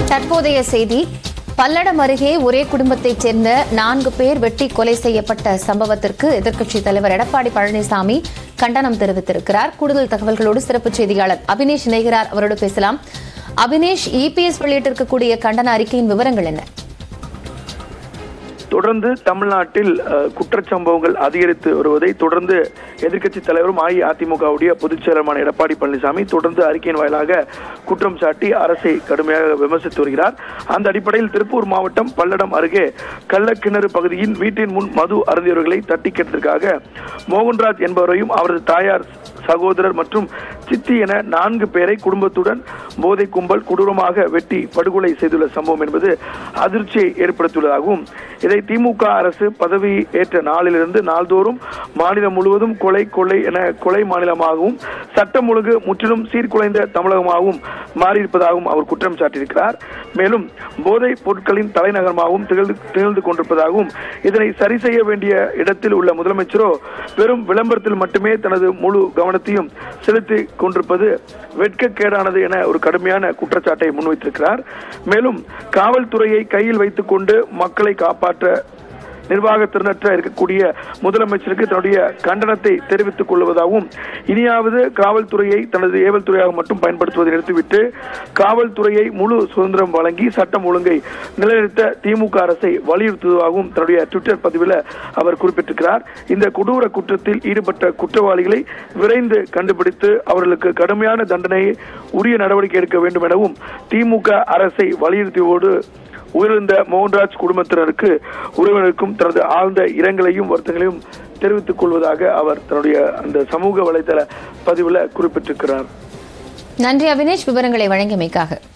தற்போதைய செய்தி பல்லடம் அருகே ஒரே குடும்பத்தைச் சேர்ந்த நான்கு பேர் வெட்டி கொலை செய்யப்பட்ட சம்பவத்திற்கு எதிர்க்கட்சித் தலைவர் எடப்பாடி பழனிசாமி கண்டனம் தெரிவித்திருக்கிறார் கூடுதல் தகவல்களோடு சிறப்பு செய்தியாளர் அபினேஷ் இணைகிறார் அவரோடு பேசலாம் அபினேஷ் இபிஎஸ் வெளியிட்டிருக்கக்கூடிய கண்டன அறிக்கையின் விவரங்கள் என்ன தொடர்ந்து தமிழ்நாட்டில் அஹ், குற்றச்சம்பவங்கள் அதிகரித்து வருவதை தொடர்ந்து எதிர்க்கட்சி தலைவரும் அஇஅதிமுகவுடைய பொதுச் செயலருமான எடப்பாடி பழனிசாமி தொடர்ந்து அறிக்கையின் வாயிலாக குற்றம் சாட்டி அரசை கடுமையாக விமர்சித்து வருகிறார் அந்த அடிப்படையில் திருப்பூர் மாவட்டம் பல்லடம் அருகே கள்ளக்கிணறு பகுதியின் வீட்டின் முன் மது அருந்தியவர்களை தட்டி கேட்டதற்காக மோகன்ராஜ் என்பவரையும் அவரது தாயார் சகோதரர் மற்றும் சித்தி என நான்கு பேரை குடும்பத்துடன் போதை கும்பல் கொடூரமாக வெட்டி படுகொலை செய்துள்ள சம்பவம் என்பது அதிர்ச்சியை ஏற்படுத்தியுள்ளதாகவும் இதை திமுக அரசு பதவி ஏற்ற நாளிலிருந்து நாள்தோறும் மாநிலம் முழுவதும் கொலை கொள்ளை என கொலை மாநிலமாகவும் சட்டம் ஒழுங்கு முற்றிலும் சீர்குலைந்த தமிழகமாகவும் மாறியிருப்பதாகவும் அவர் குற்றம் சாட்டியிருக்கிறார் மேலும் போதைப் பொருட்களின் தலைநகரமாகவும் திகழ்ந்து திகழ்ந்து கொண்டிருப்பதாகவும் இதனை சரி செய்ய வேண்டிய இடத்தில் உள்ள முதலமைச்சரோ வெறும் விளம்பரத்தில் மட்டுமே தனது முழு கவனத்தையும் செலுத்தி கொண்டிருப்பது வெட்கக்கேடானது என ஒரு கடுமையான குற்றச்சாட்டை முன்வைத்திருக்கிறார் மேலும் காவல்துறையை கையில் வைத்துக் கொண்டு மக்களை காப்பாற்ற நிர்வாக திறனற்ற இருக்கக்கூடிய முதலமைச்சருக்கு தன்னுடைய கண்டனத்தை தெரிவித்துக் கொள்வதாகவும் இனியாவது காவல்துறையை தனது ஏவல் துறையாக மட்டும் பயன்படுத்துவதை நிறுத்திவிட்டு காவல்துறையை முழு சுதந்திரம் வழங்கி சட்டம் ஒழுங்கை நிலைநிறுத்த திமுக அரசை வலியுறுத்துவதாகவும் தன்னுடைய ட்விட்டர் பதிவில் அவர் குறிப்பிட்டிருக்கிறார் இந்த கொடூர குற்றத்தில் ஈடுபட்ட குற்றவாளிகளை விரைந்து கண்டுபிடித்து அவர்களுக்கு கடுமையான தண்டனையை உரிய நடவடிக்கை எடுக்க வேண்டும் எனவும் திமுக அரசை வலியுறுத்தியோடு உயிரிழந்த மோகன்ராஜ் குடும்பத்தினருக்கு உறவினருக்கும் தனது ஆழ்ந்த இரங்கலையும் வருத்தங்களையும் தெரிவித்துக் கொள்வதாக அவர் தன்னுடைய அந்த சமூக வலைதள பதிவில் குறிப்பிட்டிருக்கிறார் நன்றி அபினேஷ் விவரங்களை வழங்கியமைக்காக